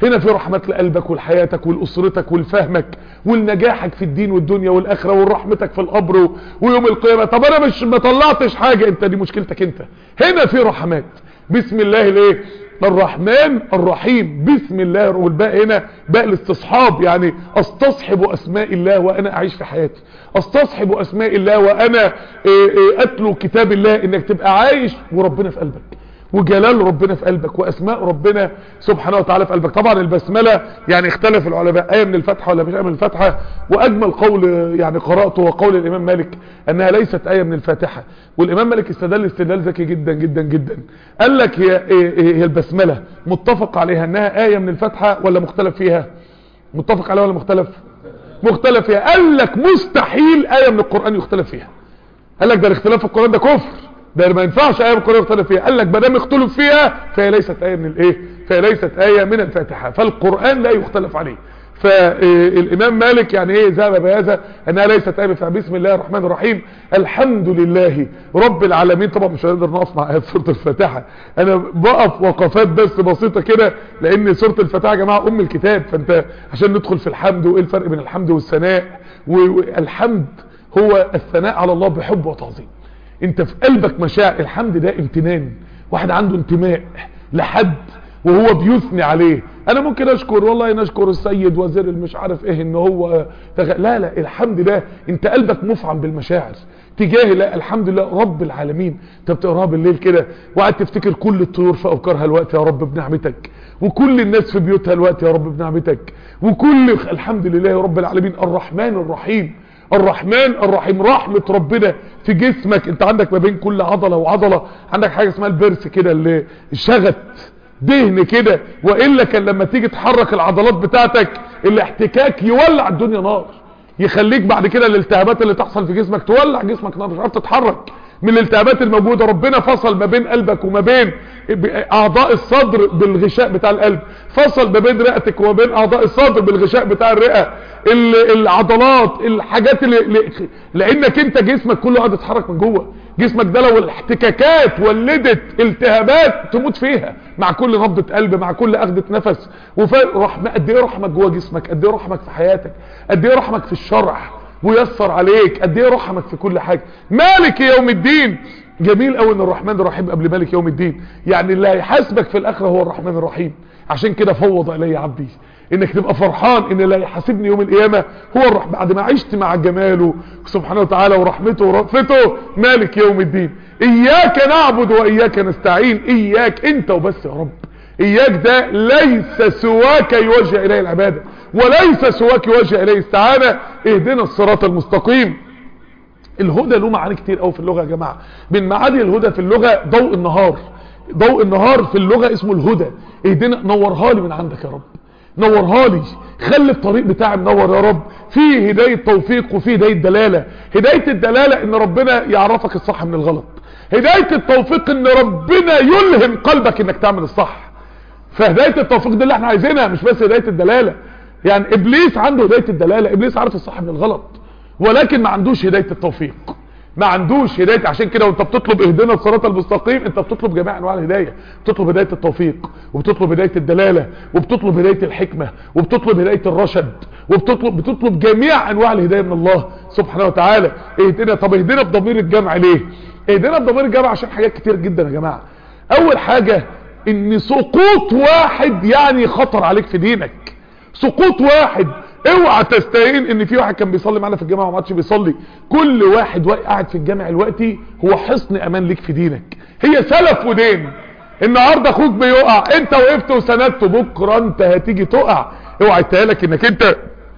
هنا في رحمات لقلبك ولحياتك ولأسرتك ولفهمك ولنجاحك في الدين والدنيا والآخرة ورحمتك في القبر ويوم القيامة طب انا مش ما طلعتش حاجة انت دي مشكلتك انت هنا في رحمات بسم الله الايه الرحمن الرحيم بسم الله والباء هنا باء الاستصحاب يعني استصحب اسماء الله وانا اعيش في حياتي استصحب اسماء الله وانا اتلو كتاب الله انك تبقى عايش وربنا في قلبك وجلال ربنا في قلبك واسماء ربنا سبحانه وتعالى في قلبك طبعا البسملة يعني اختلف العلماء ايه من الفتحة ولا مش ايه من الفتحة واجمل قول يعني قرأته وقول الامام مالك انها ليست ايه من الفاتحة والامام مالك استدل استدلال ذكي جدا جدا جدا قال لك هي, هي البسملة متفق عليها انها ايه من الفتحة ولا مختلف فيها متفق عليها ولا مختلف مختلف فيها قال لك مستحيل ايه من القرآن يختلف فيها قال لك ده الاختلاف في القرآن ده كفر ده ما ينفعش ايه من القرآن يختلف فيها قال لك ما دام اختلف فيها فهي ليست ايه من الايه فهي ليست ايه من الفاتحه فالقران لا يختلف عليه فالامام مالك يعني ايه ذهب بهذا انها ليست ايه بسم الله الرحمن الرحيم الحمد لله رب العالمين طبعا مش هنقدر نقف مع ايات سوره الفاتحه انا بقف وقفات بس بسيطه كده لان سوره الفاتحه يا جماعه ام الكتاب فانت عشان ندخل في الحمد وايه الفرق بين الحمد والثناء والحمد هو الثناء على الله بحب وتعظيم انت في قلبك مشاعر الحمد ده امتنان واحد عنده انتماء لحد وهو بيثني عليه انا ممكن اشكر والله نشكر السيد وزير المش عارف ايه ان هو تغ... لا لا الحمد ده انت قلبك مفعم بالمشاعر تجاه لا الحمد لله رب العالمين انت بتقراها بالليل كده وقعد تفتكر كل الطيور في اوكارها الوقت يا رب بنعمتك وكل الناس في بيوتها الوقت يا رب بنعمتك وكل الحمد لله يا رب العالمين الرحمن الرحيم الرحمن الرحيم رحمة ربنا في جسمك انت عندك ما بين كل عضلة وعضلة عندك حاجة اسمها البرس كده اللي الشغت دهن كده وإلا كان لما تيجي تحرك العضلات بتاعتك الاحتكاك يولع الدنيا نار يخليك بعد كده الالتهابات اللي تحصل في جسمك تولع جسمك نار مش عارف تتحرك من الالتهابات الموجودة ربنا فصل ما بين قلبك وما بين اعضاء الصدر بالغشاء بتاع القلب فصل ما بين رئتك وما بين اعضاء الصدر بالغشاء بتاع الرئة العضلات الحاجات اللي لانك انت جسمك كله قاعد يتحرك من جوه جسمك ده لو الاحتكاكات ولدت التهابات تموت فيها مع كل نبضة قلب مع كل اخدة نفس وفرحمة قد ايه رحمك جوه جسمك قد ايه رحمك في حياتك قد ايه رحمك في الشرع ويسر عليك قد ايه رحمك في كل حاجة مالك يوم الدين جميل قوي ان الرحمن الرحيم قبل مالك يوم الدين يعني اللي هيحاسبك في الاخره هو الرحمن الرحيم عشان كده فوض الي عبدي انك تبقى فرحان ان اللي هيحاسبني يوم القيامه هو الرحمن بعد ما عشت مع جماله سبحانه وتعالى ورحمته ورأفته مالك يوم الدين اياك نعبد واياك نستعين اياك انت وبس يا رب اياك ده ليس سواك يوجه اليه العباده وليس سواك يوجه اليه استعانه اهدنا الصراط المستقيم الهدى له معاني كتير قوي في اللغه يا جماعه من معاني الهدى في اللغه ضوء النهار ضوء النهار في اللغه اسمه الهدى اهدنا نورها لي من عندك يا رب نورها لي خلي الطريق بتاعي منور يا رب فيه هدايه توفيق وفيه هدايه دلاله هدايه الدلاله ان ربنا يعرفك الصح من الغلط هدايه التوفيق ان ربنا يلهم قلبك انك تعمل الصح فهدايه التوفيق دي اللي احنا عايزينها مش بس هدايه الدلاله يعني ابليس عنده هدايه الدلاله ابليس عارف الصح من الغلط ولكن ما عندوش هداية التوفيق ما عندوش هداية عشان كده وانت بتطلب اهدنا الصراط المستقيم انت بتطلب جميع انواع الهداية بتطلب هداية التوفيق وبتطلب هداية الدلالة وبتطلب هداية الحكمة وبتطلب هداية الرشد وبتطلب بتطلب جميع انواع الهداية من الله سبحانه وتعالى اهدنا طب اهدنا بضمير الجمع ليه اهدنا بضمير الجمع عشان حاجات كتير جدا يا جماعة اول حاجة ان سقوط واحد يعني خطر عليك في دينك سقوط واحد اوعى تستهين ان في واحد كان بيصلي معانا في الجامعه وما عادش بيصلي كل واحد قاعد في الجامع دلوقتي هو حصن امان ليك في دينك هي سلف ودين النهارده اخوك بيقع انت وقفت وسندته بكره انت هتيجي تقع اوعى يتهيألك انك انت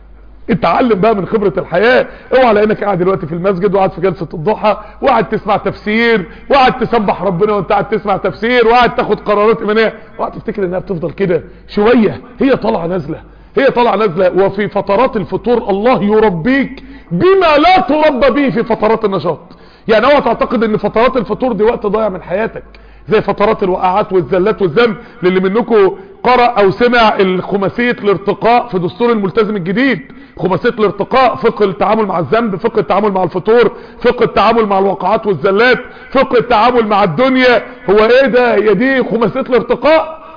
اتعلم بقى من خبرة الحياة اوعى لانك قاعد دلوقتي في المسجد وقاعد في جلسة الضحى وقاعد تسمع تفسير وقاعد تسبح ربنا وانت قاعد تسمع تفسير وقاعد تاخد قرارات ايمانيه وقاعد تفتكر انها بتفضل كده شوية هي طالعه نازله هي طالعه نازله وفي فترات الفطور الله يربيك بما لا تربى به في فترات النشاط يعني اوعى تعتقد ان فترات الفطور دي وقت ضايع من حياتك زي فترات الوقعات والزلات والذنب للي منكم قرأ او سمع الخماسية الارتقاء في دستور الملتزم الجديد خماسية الارتقاء فقه التعامل مع الذنب فقه التعامل مع الفطور فقه التعامل مع الوقعات والزلات فقه التعامل مع الدنيا هو ايه ده هي دي خماسية الارتقاء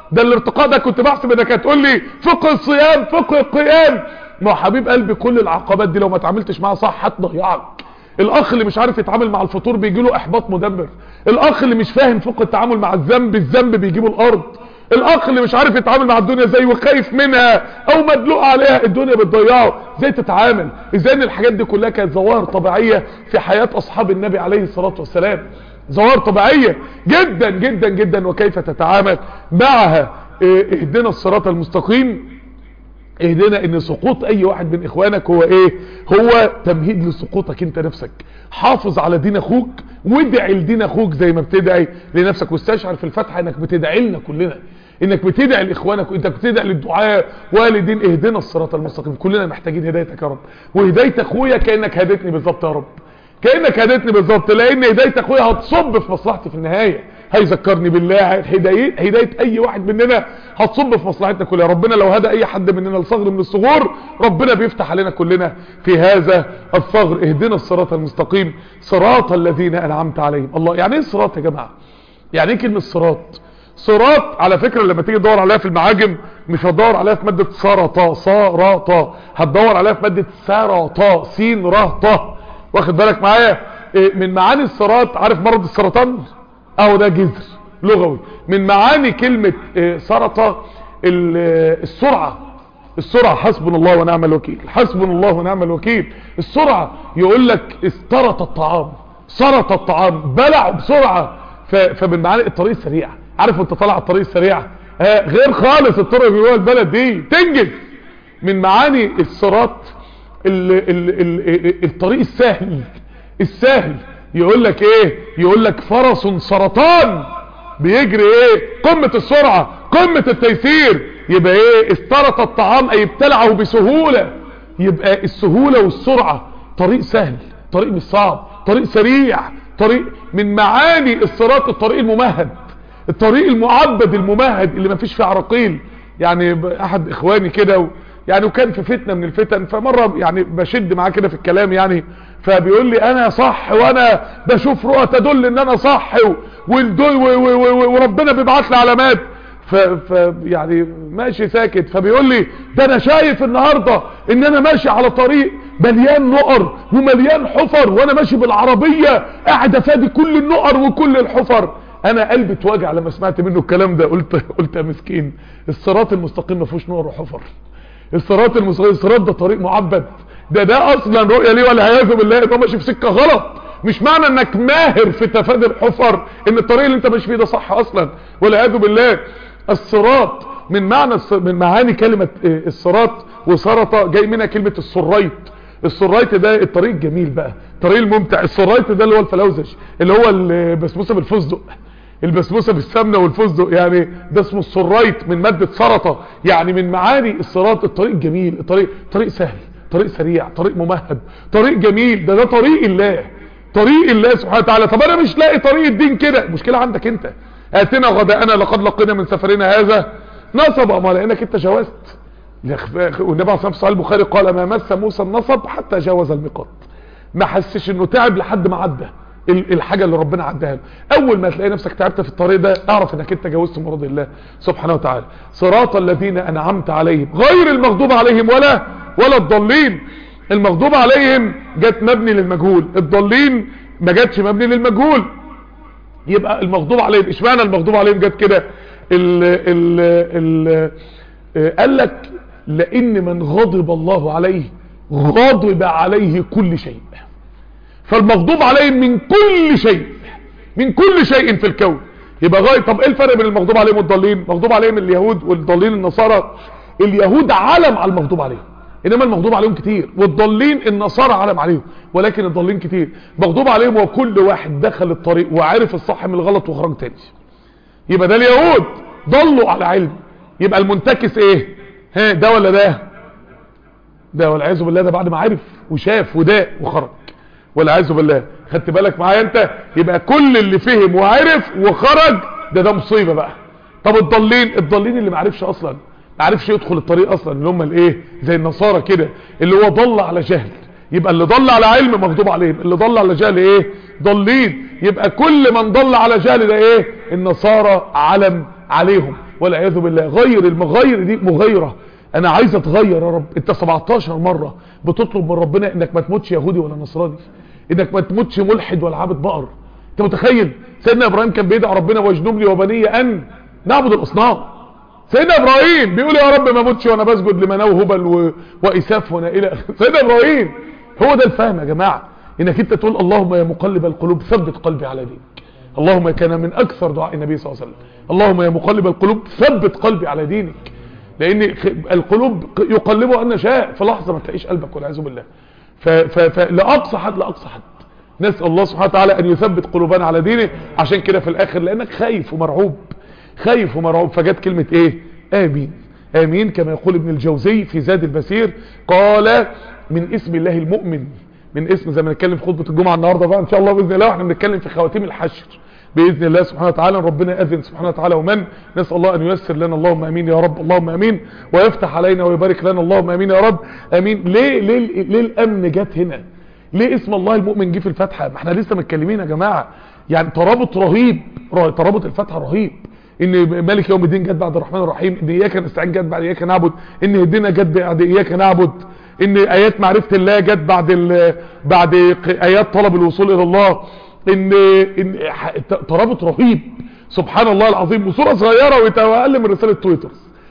ده الارتقاء ده كنت بحسب انك هتقول لي فقه الصيام فقه القيام ما هو حبيب قلبي كل العقبات دي لو ما اتعاملتش معاها صح هتضيعك الاخ اللي مش عارف يتعامل مع الفطور بيجي له احباط مدمر الاخ اللي مش فاهم فقه التعامل مع الذنب الذنب بيجيبه الارض الاخ اللي مش عارف يتعامل مع الدنيا زي وخايف منها او مدلوق عليها الدنيا بتضيعه ازاي تتعامل ازاي ان الحاجات دي كلها كانت ظواهر طبيعيه في حياه اصحاب النبي عليه الصلاه والسلام ظواهر طبيعيه جدا جدا جدا وكيف تتعامل معها إيه، اهدنا الصراط المستقيم اهدنا ان سقوط اي واحد من اخوانك هو ايه هو تمهيد لسقوطك انت نفسك حافظ على دين اخوك وادعي لدين اخوك زي ما بتدعي لنفسك واستشعر في الفتحة انك بتدعي لنا كلنا انك بتدعي لاخوانك وانت بتدعي للدعاء والدين اهدنا الصراط المستقيم كلنا محتاجين هدايتك يا رب وهدايه اخويا كانك هديتني بالظبط يا رب كانك هديتني بالظبط لان هدايه اخويا هتصب في مصلحتي في النهايه هيذكرني بالله هدايه هدايه اي واحد مننا هتصب في مصلحتنا كلها ربنا لو هدى اي حد مننا لصغر من الصغور ربنا بيفتح علينا كلنا في هذا الثغر اهدنا الصراط المستقيم صراط الذين انعمت عليهم الله يعني ايه الصراط يا جماعه يعني ايه كلمه صراط صراط على فكرة لما تيجي تدور عليها في المعاجم مش هتدور عليها في مادة سرطة سرطة هتدور عليها في مادة سرطة سين رهطة واخد بالك معايا إيه من معاني الصراط عارف مرض السرطان اهو ده جذر لغوي من معاني كلمة إيه سرطة السرعة السرعة حسبنا الله ونعم الوكيل حسبنا الله ونعم الوكيل السرعة يقول لك استرط الطعام سرط الطعام بلع بسرعة فمن معاني الطريق السريع عارف انت طالع على الطريق السريع آه غير خالص الطرق اللي جوه البلد دي تنجز من معاني الصراط ال ال ال الطريق السهل السهل يقول لك ايه يقول لك فرس سرطان بيجري ايه قمة السرعة قمة التيسير يبقى ايه استرط الطعام اي ابتلعه بسهولة يبقى السهولة والسرعة طريق سهل طريق مش صعب طريق سريع طريق من معاني الصراط الطريق الممهد الطريق المعبد الممهد اللي ما فيش فيه عراقيل يعني احد اخواني كده و... يعني وكان في فتنة من الفتن فمرة يعني بشد معاه كده في الكلام يعني فبيقول لي انا صح وانا بشوف رؤى تدل ان انا صح وربنا بيبعت لي علامات ف... ف يعني ماشي ساكت فبيقول لي ده انا شايف النهاردة ان انا ماشي على طريق مليان نقر ومليان حفر وانا ماشي بالعربية قاعد افادي كل النقر وكل الحفر انا قلبي اتوجع لما سمعت منه الكلام ده قلت قلت يا مسكين الصراط المستقيم ما فيهوش نور وحفر الصراط المستقيم الصراط ده طريق معبد ده ده اصلا رؤيه ليه ولا عياذ بالله ان هو ماشي في سكه غلط مش معنى انك ماهر في تفادي الحفر ان الطريق اللي انت ماشي فيه ده صح اصلا والعياذ بالله الصراط من معنى من معاني كلمه الصراط وسرطه جاي منها كلمه السريت السرايت ده الطريق الجميل بقى الطريق الممتع السرايت ده اللي هو الفلوزج اللي هو البسبوسه بالفستق البسبوسه بالسمنه والفستق يعني ده اسمه السرايت من ماده سرطه يعني من معاني الصراط الطريق الجميل الطريق طريق سهل طريق سريع طريق ممهد طريق جميل ده ده طريق الله طريق الله سبحانه وتعالى طب انا مش لاقي طريق الدين كده المشكله عندك انت اتنا غداءنا لقد لقينا من سفرنا هذا نصب ما لانك انت جوزت والنبي عليه الصلاه والسلام البخاري قال ما مس موسى النصب حتى جاوز الميقات ما حسش انه تعب لحد ما عدى الحاجه اللي ربنا عداها له اول ما تلاقي نفسك تعبت في الطريق ده اعرف انك انت جاوزت مرض الله سبحانه وتعالى صراط الذين انعمت عليهم غير المغضوب عليهم ولا ولا الضالين المغضوب عليهم جت مبني للمجهول الضالين ما جاتش مبني للمجهول يبقى المغضوب عليهم اشمعنى المغضوب عليهم جت كده ال ال ال قال لك لان من غضب الله عليه غضب عليه كل شيء فالمغضوب عليهم من كل شيء من كل شيء في الكون يبقى غاية طب ايه الفرق بين المغضوب عليهم والضالين مغضوب عليهم اليهود والضالين النصارى اليهود علم على المغضوب عليهم انما المغضوب عليهم كتير والضالين النصارى علم عليهم ولكن الضالين كتير مغضوب عليهم وكل واحد دخل الطريق وعرف الصح من الغلط وخرج تاني يبقى ده اليهود ضلوا على علم يبقى المنتكس ايه ها ده ولا ده ده والعياذ بالله ده بعد ما عرف وشاف وده وخرج والعياذ بالله خدت بالك معايا انت يبقى كل اللي فهم وعرف وخرج ده ده مصيبه بقى طب الضالين الضالين اللي ما عرفش اصلا ما عرفش يدخل الطريق اصلا اللي هم الايه زي النصارى كده اللي هو ضل على جهل يبقى اللي ضل على علم مغضوب عليهم اللي ضل على جهل ايه ضالين يبقى كل من ضل على جهل ده ايه النصارى علم عليهم والعياذ بالله غير المغير دي مغيرة انا عايز اتغير يا رب انت 17 مرة بتطلب من ربنا انك ما تموتش يهودي ولا نصراني انك ما تموتش ملحد ولا عابد بقر انت متخيل سيدنا ابراهيم كان بيدعي ربنا واجنب لي وبني ان نعبد الاصنام سيدنا ابراهيم بيقول يا رب ما اموتش وانا بسجد لمناو هبل و... واساف وانا الى سيدنا ابراهيم هو ده الفهم يا جماعه انك انت تقول اللهم يا مقلب القلوب ثبت قلبي على دينك اللهم كان من اكثر دعاء النبي صلى الله عليه وسلم اللهم يا مقلب القلوب ثبت قلبي على دينك لان القلوب يقلبها ان شاء في لحظه ما تلاقيش قلبك والعياذ بالله ف... ف... فلاقصى حد لاقصى حد نسال الله سبحانه وتعالى ان يثبت قلوبنا على دينه عشان كده في الاخر لانك خايف ومرعوب خايف ومرعوب فجت كلمه ايه امين امين كما يقول ابن الجوزي في زاد المسير قال من اسم الله المؤمن من اسم زي ما نتكلم في خطبه الجمعه النهارده بقى ان شاء الله باذن الله واحنا بنتكلم في خواتيم الحشر باذن الله سبحانه وتعالى ربنا ياذن سبحانه وتعالى ومن نسال الله ان ييسر لنا اللهم امين يا رب اللهم امين ويفتح علينا ويبارك لنا اللهم امين يا رب امين ليه ليه ليه الامن جت هنا ليه اسم الله المؤمن جه في الفاتحه ما احنا لسه متكلمين يا جماعه يعني ترابط رهيب ترابط الفاتحه رهيب ان مالك يوم الدين جت بعد الرحمن الرحيم ان اياك نستعين جت بعد اياك نعبد ان هدينا جت بعد اياك نعبد ان ايات معرفه الله جت بعد ال... بعد ايات طلب الوصول الى الله ان ان ترابط رهيب سبحان الله العظيم وصوره صغيره ويتقل من رساله تويتر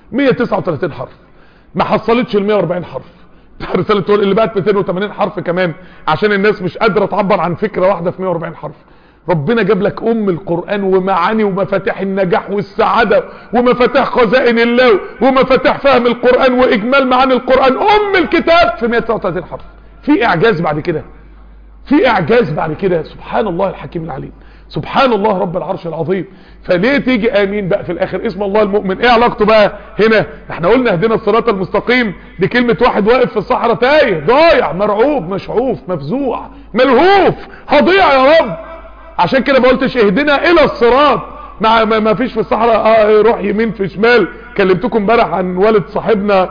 139 حرف ما حصلتش ال 140 حرف رساله تويتر اللي بقت 280 حرف كمان عشان الناس مش قادره تعبر عن فكره واحده في 140 حرف ربنا جاب لك ام القرآن ومعاني ومفاتيح النجاح والسعادة ومفاتيح خزائن الله ومفاتيح فهم القرآن واجمال معاني القرآن ام الكتاب في 139 حرف في اعجاز بعد كده في اعجاز بعد كده سبحان الله الحكيم العليم سبحان الله رب العرش العظيم فليه تيجي امين بقى في الاخر اسم الله المؤمن ايه علاقته بقى هنا احنا قلنا اهدنا الصراط المستقيم دي كلمة واحد واقف في الصحراء تايه ضايع مرعوب مشعوف مفزوع ملهوف هضيع يا رب عشان كده ما قلتش اهدنا الى الصراط مع ما فيش في الصحراء اه روح يمين في شمال كلمتكم امبارح عن والد صاحبنا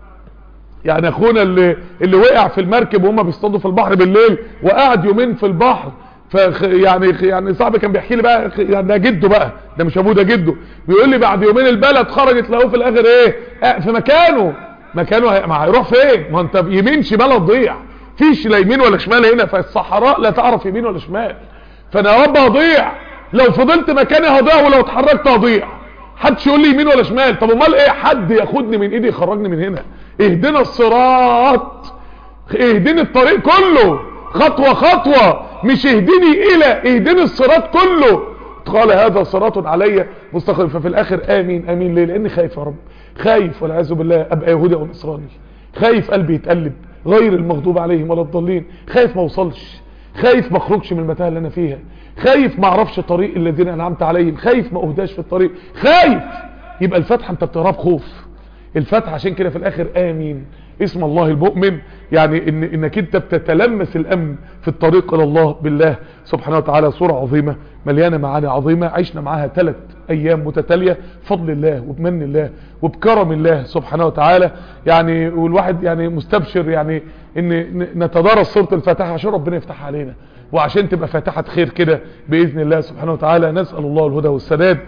يعني اخونا اللي اللي وقع في المركب وهم بيصطادوا في البحر بالليل وقعد يومين في البحر ف يعني يعني صاحبي كان بيحكي لي بقى يعني ده جده بقى ده مش ابوه ده جده بيقول لي بعد يومين البلد خرجت لقوه في الاخر ايه اه في مكانه مكانه ما هيروح فين ما انت يمين شمال هتضيع فيش لا يمين ولا شمال هنا فالصحراء لا تعرف يمين ولا شمال فانا يا رب هضيع لو فضلت مكاني هضيع ولو اتحركت هضيع حدش يقول لي يمين ولا شمال طب امال ايه حد ياخدني من ايدي يخرجني من هنا اهدنا الصراط اهدني الطريق كله خطوة خطوة مش اهدني الى اهدني الصراط كله قال هذا صراط علي مستقيم ففي الاخر امين امين ليه لاني خايف يا رب خايف والعياذ بالله ابقى يهودي او نصراني خايف قلبي يتقلب غير المغضوب عليهم ولا الضالين خايف ما اوصلش خايف ما اخرجش من المتاهه اللي انا فيها خايف ما اعرفش طريق الذين انعمت عليهم خايف ما اهداش في الطريق خايف يبقى الفتحه انت بتقراها بخوف الفتحه عشان كده في الاخر امين اسم الله المؤمن يعني إن انك انت بتتلمس الامن في الطريق الى الله بالله سبحانه وتعالى صوره عظيمه مليانه معاني عظيمه عشنا معاها ثلاث ايام متتاليه بفضل الله وبمن الله وبكرم الله سبحانه وتعالى يعني والواحد يعني مستبشر يعني ان نتدارس سوره الفاتحه عشان ربنا يفتح علينا وعشان تبقى فاتحه خير كده باذن الله سبحانه وتعالى نسال الله الهدى والسداد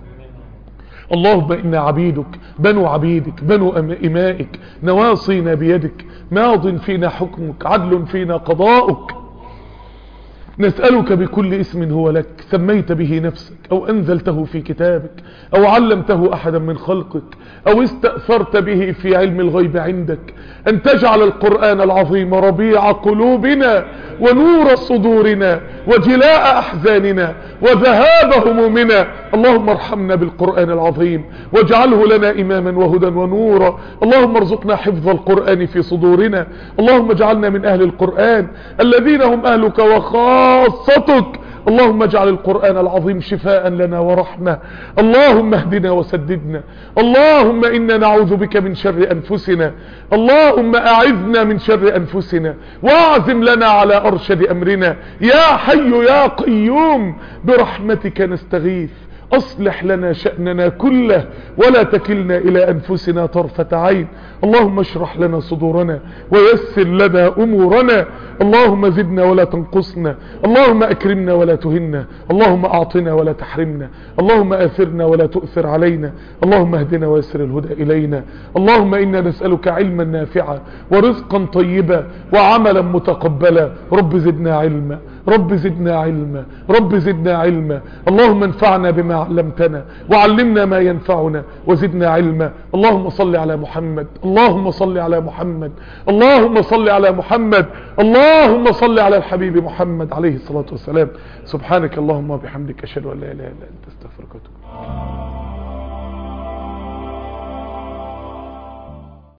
اللهم إنا عبيدك بنو عبيدك بنو إمائك نواصينا بيدك ماض فينا حكمك عدل فينا قضاؤك نسألك بكل اسم هو لك سميت به نفسك أو أنزلته في كتابك أو علمته أحدا من خلقك أو استأثرت به في علم الغيب عندك أن تجعل القرآن العظيم ربيع قلوبنا ونور صدورنا وجلاء أحزاننا وذهاب همومنا اللهم ارحمنا بالقرآن العظيم واجعله لنا إماما وهدى ونورا اللهم ارزقنا حفظ القرآن في صدورنا اللهم اجعلنا من أهل القرآن الذين هم أهلك وخاصتك اللهم اجعل القرآن العظيم شفاء لنا ورحمة اللهم اهدنا وسددنا اللهم إنا نعوذ بك من شر أنفسنا اللهم أعذنا من شر أنفسنا واعزم لنا على أرشد أمرنا يا حي يا قيوم برحمتك نستغيث أصلح لنا شأننا كله ولا تكلنا إلى أنفسنا طرفة عين اللهم اشرح لنا صدورنا ويسر لنا أمورنا اللهم زدنا ولا تنقصنا اللهم أكرمنا ولا تهنا اللهم أعطنا ولا تحرمنا اللهم آثرنا ولا تؤثر علينا اللهم اهدنا ويسر الهدى إلينا اللهم إنا نسألك علما نافعا ورزقا طيبا وعملا متقبلا رب زدنا علما رب زدنا علما رب زدنا علما اللهم انفعنا بما علمتنا وعلمنا ما ينفعنا وزدنا علما اللهم صل على محمد اللهم صل على محمد اللهم صل على محمد اللهم صل على الحبيب محمد عليه الصلاة والسلام سبحانك اللهم وبحمدك أشهد أن لا إله إلا أنت استغفرك واتوب إليك